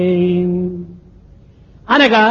అనగా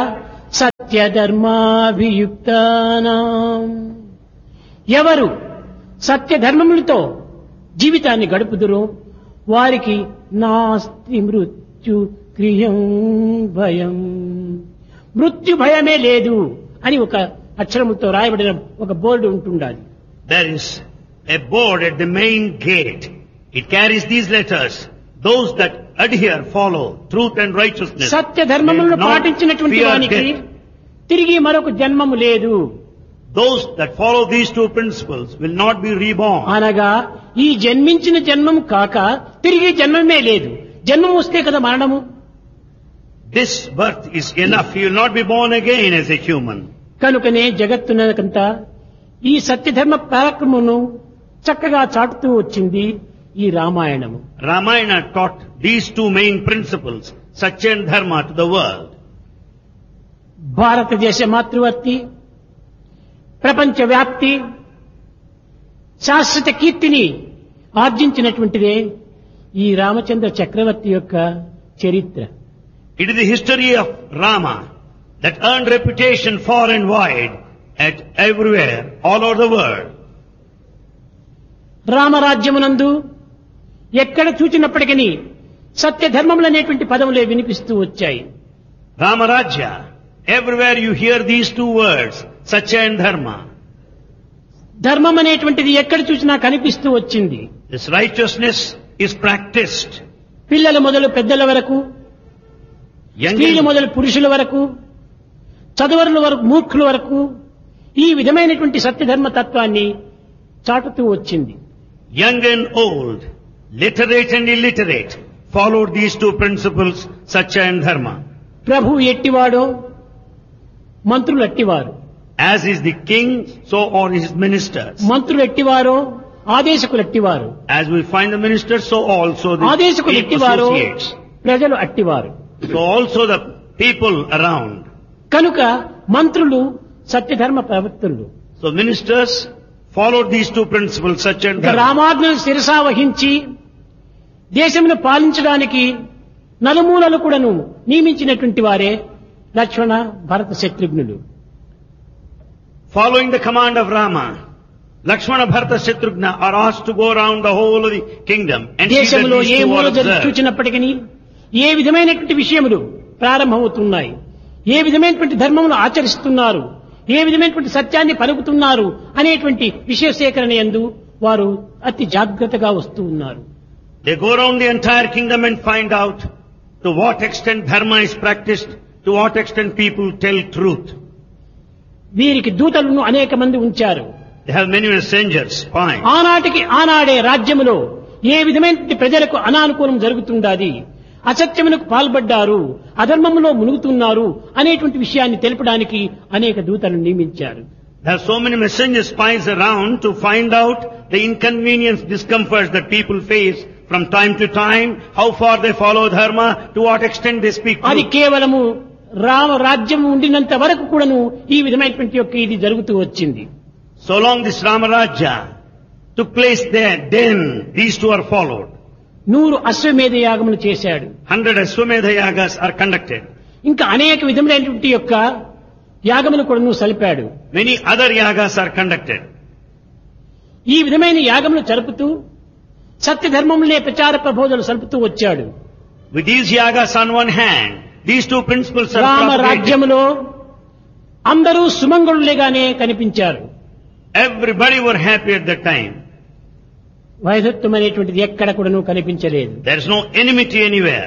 సత్యధర్మాభియుక్తానాం ఎవరు సత్యధర్మములతో జీవితాన్ని గడుపుదురో వారికి నాస్తి మృత్యు క్రియం భయం మృత్యు భయమే లేదు అని ఒక అక్షరముతో రాయబడిన ఒక బోర్డు ఉంటుండాలి There is a board at the main gate. It carries these letters. Those that adhere, follow truth and righteousness. Satya will ధర్మములను not పాటించినటువంటి fear వానికి death. తిరిగి మరొక జన్మము లేదు Those that follow these two principles will not be reborn. అనగా ఈ జన్మించిన జన్మం కాక తిరిగి జన్మమే లేదు జన్మం వస్తే కదా మరణము This birth is enough. You will not be born again as a human. కనుకనే జగత్తునకంతా ఈ సత్యధర్మ పరాక్రమమును చక్కగా చాటుతూ వచ్చింది ఈ రామాయణము Ramayana taught these two main principles, Satya and Dharma, to the world. భారతదేశ మాతృవర్తి ప్రపంచ వ్యాప్తి శాశ్వత కీర్తిని ఆర్జించినటువంటిదే ఈ రామచంద్ర చక్రవర్తి యొక్క చరిత్ర It is the history of Rama that earned reputation far and wide at everywhere, all over the world. రామరాజ్యమునందు ఎక్కడ చూచినప్పటికీ సత్య ధర్మములనేటువంటి పదములే వినిపిస్తూ వచ్చాయి Ramarajya, everywhere you hear these two words, Satya and Dharma. ధర్మం అనేటువంటిది ఎక్కడ చూసినా కనిపిస్తూ వచ్చింది This righteousness is practiced. పిల్లల మొదలు పెద్దల వరకు Young స్త్రీలు and, మొదలు పురుషుల వరకు చదువరుల వరకు మూర్ఖుల వరకు ఈ విధమైనటువంటి సత్యధర్మ తత్వాన్ని చాటుతూ వచ్చింది young and old, literate and illiterate, followed these two principles, Satya and Dharma. ప్రభు ఎట్టివాడో మంత్రులు అట్టివారు As is the king, so are his ministers. మంత్రులు ఎట్టివారో ఆదేశకులు ఎట్టివారు As we find the ministers, so also the ఆదేశకులు people ఎట్టివారో associates. ప్రజలు అట్టివారు So also the people around. కనుక మంత్రులు సత్యధర్మ ప్రవర్తులు So ministers followed these two principles, Satya and ఇక Dharma. రామాజ్ఞను శిరసా వహించి దేశమును పాలించడానికి నలుమూలలు కూడాను నియమించినటువంటి వారే లక్ష్మణ భరత శత్రుఘ్నులు Following the command of Rama, Lakshmana, Bharata, Shatrughna are asked to go around the whole of the kingdom and see that దేశంలో these A two మూల are జరుగు observed. చూచినప్పటికీ ఏ విధమైనటువంటి విషయములు ప్రారంభమవుతున్నాయి ఏ విధమైనటువంటి ధర్మములు ఆచరిస్తున్నారు ఏ విధమైనటువంటి సత్యాన్ని పలుకుతున్నారు అనేటువంటి విషయ సేకరణ ఎందు వారు అతి జాగ్రత్తగా వస్తూ ఉన్నారు They go around the entire kingdom and find out to what extent dharma is practiced, to what extent people tell truth. వీరికి దూతలను అనేక మంది ఉంచారు They have many messengers, spies. ఆనాటికి ఆనాడే రాజ్యములో ఏ విధమైనటువంటి ప్రజలకు అనానుకూలం జరుగుతుండాది అసత్యమునకు పాల్పడ్డారు అధర్మములో మునుగుతున్నారు అనేటువంటి విషయాన్ని తెలపడానికి అనేక దూతలను నియమించారు There are so many messenger spies around to find out the inconvenience, discomforts that people face from time to time, how far they follow dharma, to what extent they speak అది truth. కేవలము రామ రాజ్యం ఉండినంత వరకు కూడాను ఈ విధమైనటువంటి యొక్క ఇది జరుగుతూ వచ్చింది So long this Ramaraja took place there, then these two are followed. నూరు అశ్వమేధ యాగములు చేశాడు Hundred Aswamedha yagas are conducted. ఇంకా అనేక విధములైనటువంటి యొక్క యాగములు కూడాను సలిపాడు Many other yagas are conducted. ఈ విధమైన యాగములు జరుపుతూ సత్యధర్మములనే ప్రచార ప్రబోధనలు సలుపుతూ వచ్చాడు With these yagas on one hand, these two principles are Rama propagated. రాజ్యములో అందరూ సుమంగళులేగానే కనిపించారు Everybody were happy at that time. వైధత్వం అనేటువంటిది ఎక్కడ కూడాను కనిపించలేదు There is no enmity anywhere.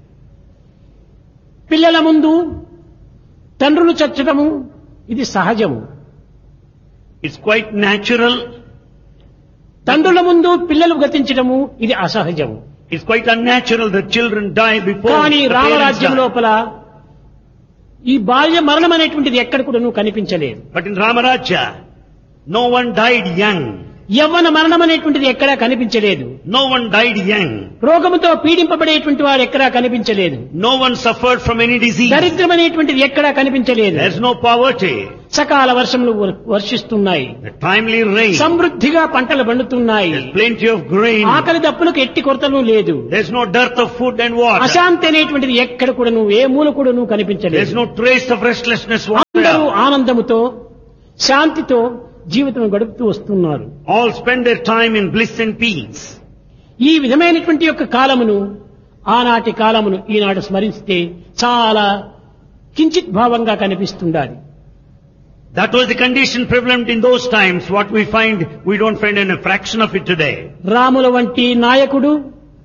పిల్లల ముందు తండ్రులు చచ్చటము ఇది సహజము It's quite natural. తండ్రుల ముందు పిల్లలు గతించటము ఇది అసహజము It's quite unnatural that children die before కానీ the parents రామరాజ్యం die. లోపల ఈ బాల్య మరణం అనేటువంటిది ఎక్కడ కూడాను కనిపించలేదు But in Ramaraja, no one died young. యవ్వన మరణం అనేటువంటిది ఎక్కడా కనిపించలేదు No one died young. రోగముతో పీడింపబడేటువంటి వాడు ఎక్కడా కనిపించలేదు No one suffered from any disease. దరిద్రం అనేటువంటిది ఎక్కడా కనిపించలేదు There's no poverty. సకాల వర్షములు were- వర్షిస్తున్నాయి The timely rain. సమృద్ధిగా పంటలు పండుతున్నాయి There's plenty of grain. ఆకలి దప్పులకు ఎట్టి కొరతలు లేదు There's no dearth of food and water. అశాంతి అనేటువంటిది ఎక్కడ కూడాను ఏ మూల కూడాను There's కనిపించలేదు no trace of restlessness అందరూ whatever. ఆనందముతో శాంతితో జీవితం గడుపుతూ వస్తున్నారు All spend their time in bliss and peace. ఈ విధమైనటువంటి యొక్క కాలమును ఆనాటి కాలమును ఈనాడు స్మరిస్తే చాలా కించిత్ భావంగా కనిపిస్తుండాలి That was the condition prevalent in those times. What we find, we don't find in a fraction of it today. రాముల వంటి నాయకుడు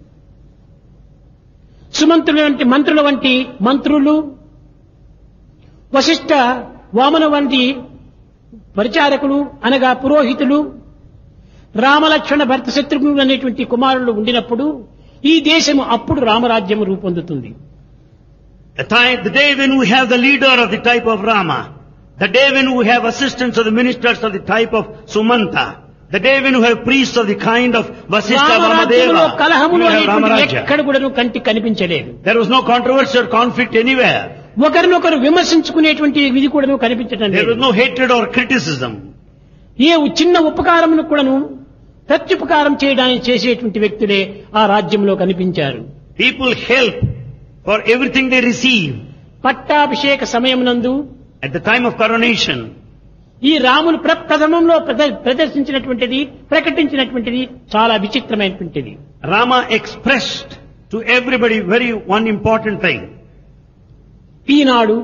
సుమంత్రుల వంటి మంత్రుల వంటి మంత్రులు వశిష్ఠ వామన వంటి పరిచారకులు అనగా పురోహితులు రామలక్ష్మణ భర్త శత్రుఘ్నులు అనేటువంటి కుమారులు ఉండినప్పుడు ఈ దేశము అప్పుడు రామరాజ్యం రూపొందుతుంది The, time, the day when we have the leader of the type of Rama, the day when we have assistants of the ministers of the type of Sumanta, the day when we have priests of the kind of Vasishtha రామరాజ్యంలో Vamadeva, we కలహములు will have అనేటువంటిది Ramarajya. ఎక్కడ కూడా కంటికి కనిపించలేదు There was no controversy or conflict anywhere. ఒకరినొకరు విమర్శించుకునేటువంటి విధి కూడా కనిపించడం There was లేదు no hatred or criticism. ఏ చిన్న ఉపకారమును కూడాను ప్రత్యుపకారం చేయడానికి చేసేటువంటి వ్యక్తులే ఆ రాజ్యంలో కనిపించారు People help for everything they receive. పట్టాభిషేక సమయమునందు At the time of coronation, ఈ రాములు ప్రప్రథమంలో ప్రద- ప్రదర్శించినటువంటిది ప్రకటించినటువంటిది చాలా విచిత్రమైనటువంటిది Rama expressed to everybody very one important thing. ఈనాడు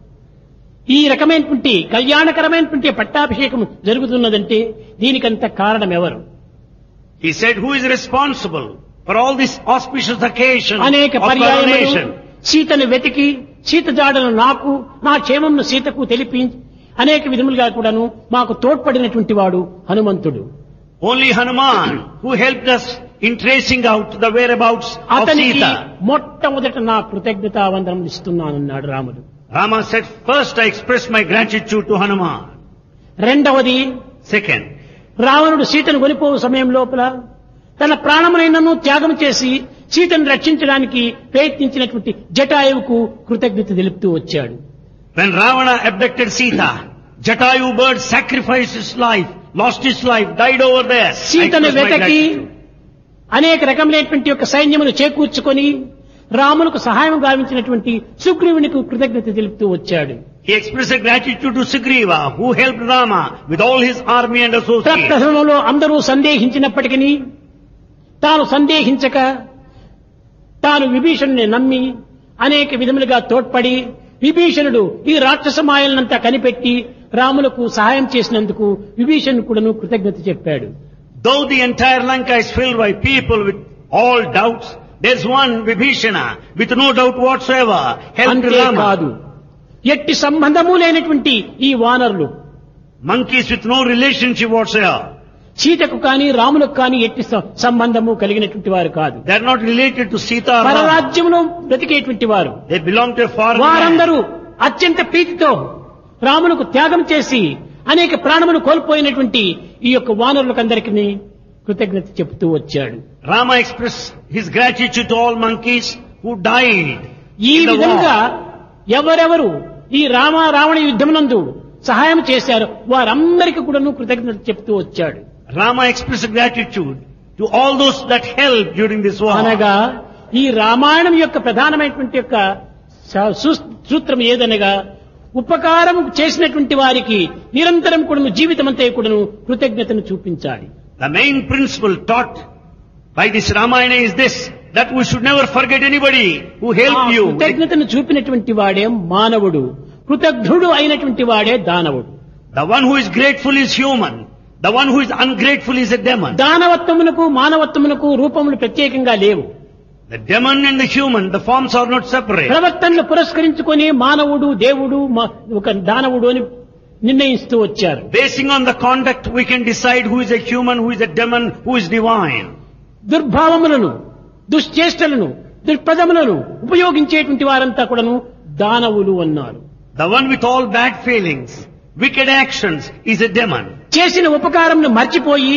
ఈ రకమైనటువంటి కళ్యాణకరమైనటువంటి పట్టాభిషేకం జరుగుతున్నదంటే దీనికంత కారణం ఎవరు He said, who is responsible for all this auspicious occasion అనేక of పర్యాయములు coronation? సీతను వెతికి సీత జాడను నాకు నా క్షేమంను సీతకు తెలిపి అనేక విధములుగా కూడాను మాకు తోడ్పడినటువంటి వాడు హనుమంతుడు Only Hanuman who helped us in tracing out the whereabouts of అతనికి Sita. మొట్టమొదట నా కృతజ్ఞతావందనం ఇస్తున్నానన్నాడు రాముడు Rama said, first I express my gratitude to Hanuman. రెండవది Second, రావణుడు సీతను కొనిపో సమయం లోపల తన ప్రాణమునైనను త్యాగం చేసి సీతను రక్షించడానికి ప్రయత్నించినటువంటి జటాయువుకు కృతజ్ఞత తెలుపుతూ వచ్చాడు when Ravana abducted Sita, Jatayu bird sacrificed his life, lost his life, died over there. I సీతను express my వెతకి gratitude. అనేక రకములైనటువంటి యొక్క సైన్యమును చేకూర్చుకొని రాములకు సహాయం గావించినటువంటి సుగ్రీవునికి కృతజ్ఞత తెలుపుతూ వచ్చాడు He expressed gratitude to Sugriva who helped Rama with all his army and associates. ప్రప్రథమంలో అందరూ సందేహించినప్పటికీ తాను సందేహించక తాను విభీషణుని నమ్మి అనేక విధములుగా తోడ్పడి విభీషణుడు ఈ రాక్షస మాయలనంతా కనిపెట్టి రాములకు సహాయం చేసినందుకు విభీషణుడు కూడాను కృతజ్ఞత చెప్పాడు Though the entire Lanka is filled by people with all doubts, there's one Vibhishana with no doubt whatsoever helped అంతేకాదు Rama. ఎట్టి సంబంధము లేనటువంటి ఈ వానరులు Monkeys with no relationship whatsoever. సీతకు కానీ రాములకు కానీ ఎట్టి స- సంబంధము కలిగినటువంటి వారు కాదు They're not related to Sita or Rama. పరరాజ్యంలో బ్రతికేటువంటి వారు They belong to a foreign land. వారందరూ అత్యంత ప్రీతితో రాములకు త్యాగం చేసి అనేక ప్రాణములు కోల్పోయినటువంటి ఈ యొక్క వానరులకందరికీ కృతజ్ఞత చెబుతూ వచ్చాడు Rama expressed his gratitude to all monkeys who died ఈ in the విధంగా war. ఎవరెవరు ఈ రామ రావణ యుద్ధమునందు సహాయం చేశారో వారందరికీ కూడాను కృతజ్ఞత చెప్తూ వచ్చాడు Rama expressed gratitude to all those that helped during this war. అనగా ఈ రామాయణం యొక్క ప్రధానమైనటువంటి యొక్క స- సు- సూత్రం ఏదనగా ఉపకారం చేసినటువంటి వారికి నిరంతరం కూడాను జీవితమంతా కూడాను కృతజ్ఞతను చూపించాలి The main principle taught by this Ramayana is this, that we should never forget anybody who ఆ helped you. కృతజ్ఞతను చూపినటువంటి వాడే మానవుడు కృతజ్ఞుడు అయినటువంటి వాడే దానవుడు The one who is grateful is human. The one who is ungrateful is a demon. దానవత్వమునకు మానవత్వమునకు రూపములు ప్రత్యేకంగా లేవు The demon and the human, the forms are not separate. ప్రవర్తనలు పురస్కరించుకొని మానవుడు దేవుడు మా- ఒక దానవుడు అని నిర్ణయిస్తూ వచ్చారు Basing on the conduct, we can decide who is a human, who is a demon, who is divine. దుర్భావములను దుశ్చేష్టలను దుర్పదములను ఉపయోగించేటువంటి వారంతా కూడాను దానవులు అన్నారు The one with all bad feelings, wicked actions is a demon. చేసిన ఉపకారంను మర్చిపోయి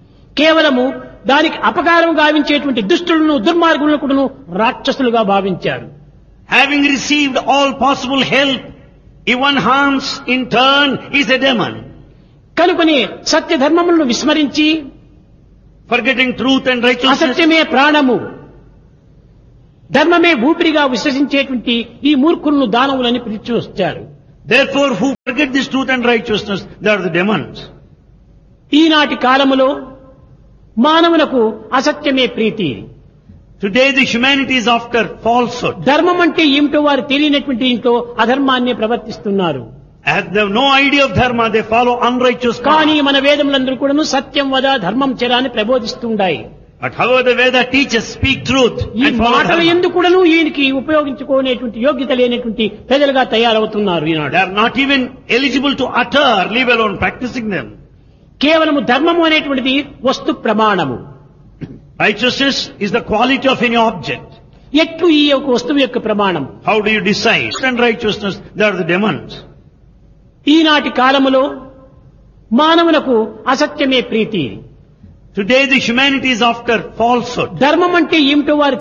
కేవలము దానికి అపకారం గావించేటువంటి దుష్టులను దుర్మార్గులను కూడాను రాక్షసులుగా భావించారు Having received all possible help, If one harms in turn, is a demon. కనుకొని సత్య ధర్మములను విస్మరించి Forgetting truth and righteousness. అసత్యమే ప్రాణము ధర్మమే ఊపిరిగా విశ్వసించేటువంటి ఈ మూర్ఖులను దానవులని పిలిచి వచ్చారు Therefore, who forget this truth and righteousness, they are the demons. ఈనాటి కాలములో మానవులకు అసత్యమే ప్రీతి Today the humanity is after falsehood. ధర్మం అంటే ఏమిటో వారు తెలియనటువంటి ఇంట్లో అధర్మాన్ని ప్రవర్తిస్తున్నారు As they have no idea of dharma, they follow unrighteous కానీ path. మన వేదములందరూ కూడాను సత్యం వద ధర్మం చెరాని ప్రబోధిస్తుండాయి But however the Veda teaches, speak truth ఈ and follow మాటలు dharma. ఎందుకు కూడాను ఈయనకి ఉపయోగించుకునేటువంటి యోగ్యత లేనటువంటి ప్రజలుగా తయారవుతున్నారు ఈనాడు They are not even eligible to utter, leave alone practicing them. కేవలము ధర్మము అనేటువంటిది వస్తు ప్రమాణము Righteousness is the quality of any object. ఎట్లు ఈ యొక్క వస్తువు యొక్క ప్రమాణం How do you decide? And righteousness, they are the demons. ఈనాటి కాలములో మానవులకు అసత్యమే ప్రీతి Today the humanity is after falsehood. ధర్మం అంటే ఏమిటో వారు